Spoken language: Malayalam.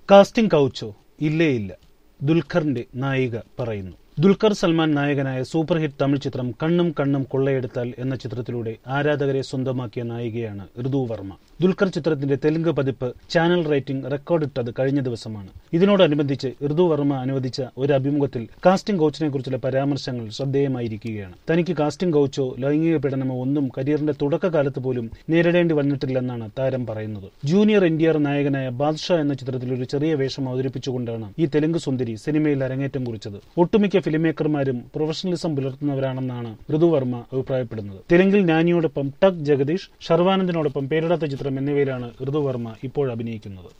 കാസ്റ്റിംഗ് കൗച്ചോ ഇല്ലേ ഇല്ല ദുൽഖറിന്റെ നായിക പറയുന്നു ദുൽഖർ സൽമാൻ നായകനായ സൂപ്പർ ഹിറ്റ് തമിഴ് ചിത്രം കണ്ണും കണ്ണും കൊള്ളയെടുത്താൽ എന്ന ചിത്രത്തിലൂടെ ആരാധകരെ സ്വന്തമാക്കിയ നായികയാണ് ഋതു വർമ്മ ദുൽഖർ ചിത്രത്തിന്റെ തെലുങ്ക് പതിപ്പ് ചാനൽ റേറ്റിംഗ് റെക്കോർഡിട്ടത് കഴിഞ്ഞ ദിവസമാണ് ഇതിനോടനുബന്ധിച്ച് ഋതു വർമ്മ അനുവദിച്ച ഒരു അഭിമുഖത്തിൽ കാസ്റ്റിംഗ് കോച്ചിനെ കുറിച്ചുള്ള പരാമർശങ്ങൾ ശ്രദ്ധേയമായിരിക്കുകയാണ് തനിക്ക് കാസ്റ്റിംഗ് കോച്ചോ ലൈംഗിക പീഡനമോ ഒന്നും കരിയറിന്റെ തുടക്കകാലത്ത് പോലും നേരിടേണ്ടി വന്നിട്ടില്ലെന്നാണ് താരം പറയുന്നത് ജൂനിയർ എൻ ഡി ആർ നായകനായ ബാദ്ഷാ എന്ന ചിത്രത്തിൽ ഒരു ചെറിയ വേഷം അവതരിപ്പിച്ചുകൊണ്ടാണ് ഈ തെലുങ്ക് സുന്ദരി സിനിമയിൽ അരങ്ങേറ്റം കുറിച്ചത് ഒട്ടുമിക്ക ഫിലിം മേക്കർമാരും പ്രൊഫഷണലിസം പുലർത്തുന്നവരാണെന്നാണ് ഋതു വർമ്മ അഭിപ്രായപ്പെടുന്നത് തെലുങ്കിൽ നാനിയോടൊപ്പം ടക് ജഗദീഷ് ഷർവാനന്ദിനോടൊപ്പം പേരിടാത്ത ചിത്രം എന്നിവയിലാണ് ഋതു വർമ്മ ഇപ്പോൾ അഭിനയിക്കുന്നത്